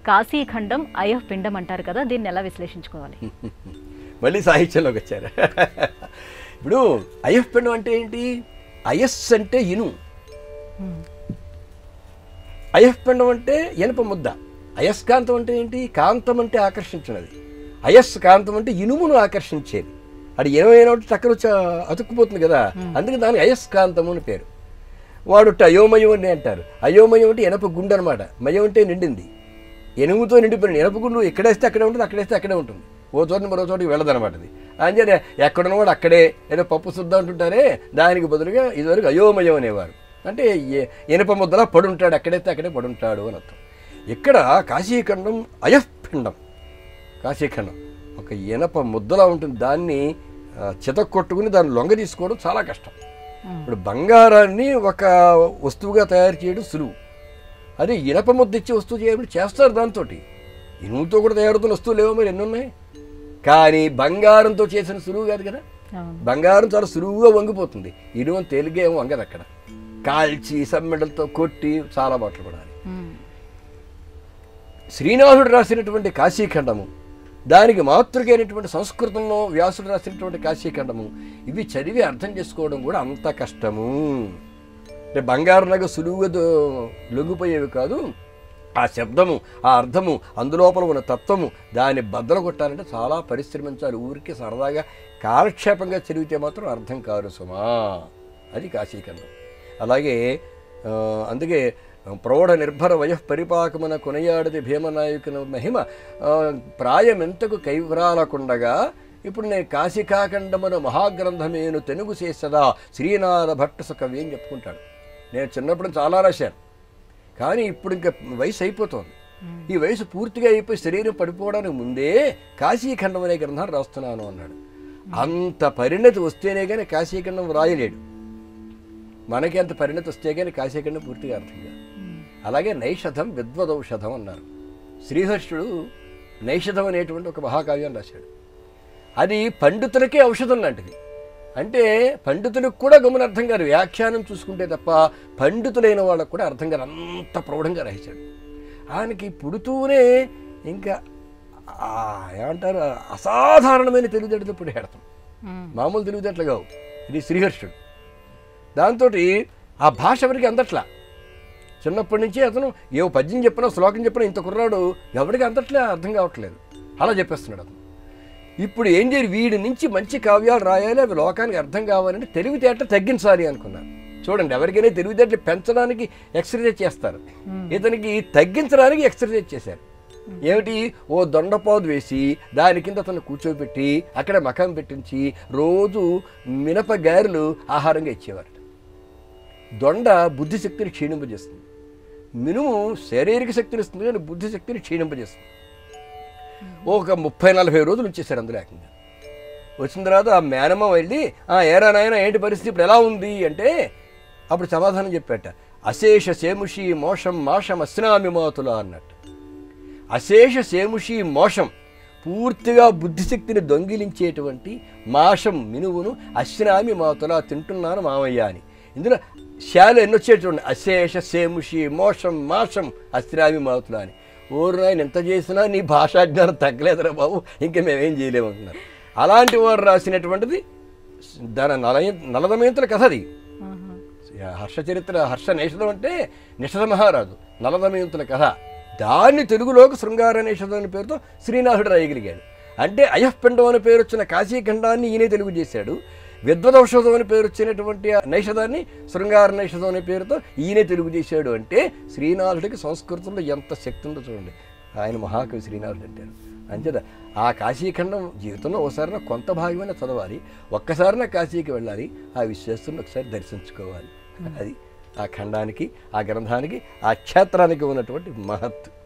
కాశీఖండం అయః పిండం అంటారు కదా దీన్ని ఎలా విశ్లేషించుకోవాలి మళ్ళీ సాహిత్యంలోకి వచ్చారు ఇప్పుడు అయస్పిండం అంటే ఏంటి అయస్ అంటే ఇను అయస్పిండం అంటే ఇనప ముద్ద అయస్కాంతం అంటే ఏంటి కాంతం అంటే ఆకర్షించినది అయస్ కాంతం అంటే ఇనుమును ఆకర్షించేది అది ఇనమైన చక్కర వచ్చి అతుక్కుపోతుంది కదా అందుకే దానికి అయస్కాంతము అని పేరు వాడు అయోమయం అని అంటారు అయోమయం అంటే ఇనప గుండు అనమాట మయం అంటే నిండింది ఎనుగుతో నిండిపోయిన ఇనప గుండు ఎక్కడేస్తే అక్కడే ఉంటుంది అక్కడేస్తే అక్కడే ఉంటుంది ఓ చోట మరో చోటికి వెళ్ళదన్నమాట అది అంచేత ఎక్కడున్నవాడు అక్కడే ఏదో పప్పు శుద్ధ అంటుంటారే దానికి బదులుగా ఇదివరకు అయోమయం అనేవారు అంటే ఎ- ఇనప ముద్దలా పడుంటాడు ఎక్కడైతే అక్కడే పడుంటాడు అని అర్థం ఇక్కడ కాశీఖండం అయఃపిండం కాశీఖండం ఒక ఇనప ముద్దలా ఉంటుంది దాన్ని ఆ, చితక్కొట్టుకుని దాన్ని లొంగ తీసుకోవడం చాలా కష్టం ఇప్పుడు బంగారాన్ని ఒక వస్తువుగా తయారు చేయడం సులువు అదే ఇనప ముద్ద ఇచ్చే వస్తువు చేయడం చేస్తారు దాంతో ఇనుముతో కూడా తయారవుతున్న వస్తువులు ఏవో మరి ఎన్ని ఉన్నాయి కానీ బంగారంతో చేసిన సులువు కాదు కదా అవును బంగారం చాలా సులువుగా వంగిపోతుంది ఇనుము తేలిగ్గా ఏమో వంగదు అక్కడ కాల్చి సమ్మెడలతో కొట్టి చాలా బాటలు పడాలి ఉమ్. శ్రీనాథుడు రాసినటువంటి కాశీఖండము దానికి మాతృకైనటువంటి సంస్కృతంలో వ్యాసుడు రాసినటువంటి కాశీఖండము ఇవి చదివి అర్థం చేసుకోవడం కూడా అంత కష్టము అంటే బంగారులాగా సులువుగా దో- లొంగిపోయేవి కాదు ఆ శబ్దము ఆ అర్థము అందులోపల ఉన్న తత్వము దాన్ని బద్దలు కొట్టాలంటే చాలా పరిశ్రమించాలి ఊరికి సరదాగా కాలక్షేపంగా చదివితే మాత్రం అర్థం కాదు సుమా అది కాశీఖండం అలాగే ఆ, అందుకే ప్రౌఢ నిర్భర వయః పరిపాకమున కొనయాడిది భీమనాయకుని మహిమ ఆ, ప్రాయమెంతకు కైవ్రాలకుండగా ఇప్పుడు నేను కాశికాఖండమున మహాగ్రంథమేను తెనుగు చేసదా శ్రీనాథ భట్ట కవి అని చెప్పుకుంటాడు నేను చిన్నప్పుడు చాలా రాశాను కానీ ఇప్పుడు ఇంకా వయసు అయిపోతుంది ఈ వయసు పూర్తిగా అయిపోయి శరీరం పడిపోవడానికి ముందే కాశీఖండం అనే గ్రంథాన్ని రాస్తున్నాను అన్నాడు అంత పరిణతి వస్తేనే కానీ కాశీఖండం రాయలేడు మనకి అంత పరిణతి వస్తే కానీ కాశీఖండం పూర్తిగా అర్థం కాదు అలాగే నైషధం విద్వదౌషధం అన్నారు శ్రీహర్షుడు నైషధం అనేటువంటి ఒక మహాకావ్యం రాశాడు అది పండితులకే ఔషధం లాంటిది అంటే పండితులకు కూడా గమన అర్థం కాదు వ్యాఖ్యానం చూసుకుంటే తప్ప పండితులైన వాళ్ళకు కూడా అర్థం కాదు అంత ప్రౌఢంగా రాశాడు ఆయనకి పుడుతూనే ఇంకా ఆ ఏమంటారు అసాధారణమైన తెలివితేటతో పుడేడతాం ఉమ్. మామూలు తెలివితేటలు కావు ఇది శ్రీహర్షుడు దాంతో ఆ భాష ఎవరికి అందట్లా చిన్నప్పటి నుంచి అతను ఏ పద్యం చెప్పినా శ్లోకం చెప్పినా ఇంత కుర్రాడు ఎవరికి అందట్లే అర్థం కావట్లేదు అలా చెప్పేస్తున్నాడు అతను ఇప్పుడు ఏం చేయాలి వీడి నుంచి మంచి కావ్యాలు రాయాలి అవి లోకానికి అర్థం కావాలంటే తెలివితేట తగ్గించాలి అనుకున్నారు చూడండి ఎవరికైనా తెలివితేటలు పెంచడానికి ఎక్సర్సైజ్ చేస్తారు ఇతనికి తగ్గించడానికి ఎక్సర్సైజ్ చేశారు ఏమిటి ఓ దొండపాదు వేసి దాని కింద అతను కూర్చోబెట్టి అక్కడ మకం పెట్టించి రోజు మినప గారెలు ఆహారంగా ఇచ్చేవారు దొండ బుద్ధిశక్తిని క్షీణింపజేస్తుంది మినుము శారీరక శక్తిని ఇస్తుంది కానీ బుద్ధిశక్తిని క్షీణింపజేస్తుంది ఒక ముప్పై నలభై రోజులు ఉంచేశారు అందులో ఏకంగా వచ్చిన తర్వాత ఆ మేనమ్మ వెళ్ళి "ఆ, ఏరా నాయన ఏంటి పరిస్థితి ఇప్పుడు ఎలా ఉంది అంటే అప్పుడు సమాధానం చెప్పాట అశేష సేముషి మోషం మాషం అస్నామి మాతుల అన్నట్టు అశేష సేముషి మోషం పూర్తిగా బుద్ధిశక్తిని దొంగిలించేటువంటి మాషం మినువును అశ్నామి మాతుల తింటున్నాను మామయ్య అని ఇందులో శాలు ఎన్ని వచ్చేటువంటి అశేష సేముషి మోషం మాషం అశ్రామి మాతుల అని ఓరు నాయన ఎంత చేసినా నీ భాషాజ్ఞానం తగ్గలేదురా బాబు ఇంకా మేమేం చేయలేమంటున్నారు అలాంటి వారు రాసినటువంటిది దాని నలయ నలదమయంతుల కథ అది ఆహా. హర్ష చరిత్ర హర్ష నేషదం అంటే నిషధ మహారాజు నలదమయంతుల కథ దాన్ని తెలుగులోకి శృంగార నేషదం అనే పేరుతో శ్రీనాథుడు రాయగలిగాడు అంటే అయఃపిండం అనే పేరు వచ్చిన కాశీఖండాన్ని ఈయనే తెలుగు చేశాడు విద్వదౌషధం అని పేరు వచ్చినటువంటి ఆ నైషధాన్ని శృంగార నైషధం అనే పేరుతో ఈయనే తెలుగు చేశాడు అంటే శ్రీనాథుడికి సంస్కృతంలో ఎంత శక్తి ఉందో చూడండి ఆయన మహాకవి శ్రీనాథుడు అంటారు అంచేత ఆ కాశీఖండం జీవితంలో ఒకసారి కొంత భాగమైన చదవాలి ఒక్కసారిన కాశీకి వెళ్ళాలి ఆ విశ్వేశ్వరుని ఒకసారి దర్శించుకోవాలి అది ఆ ఖండానికి ఆ గ్రంథానికి ఆ క్షేత్రానికి ఉన్నటువంటి మహత్తు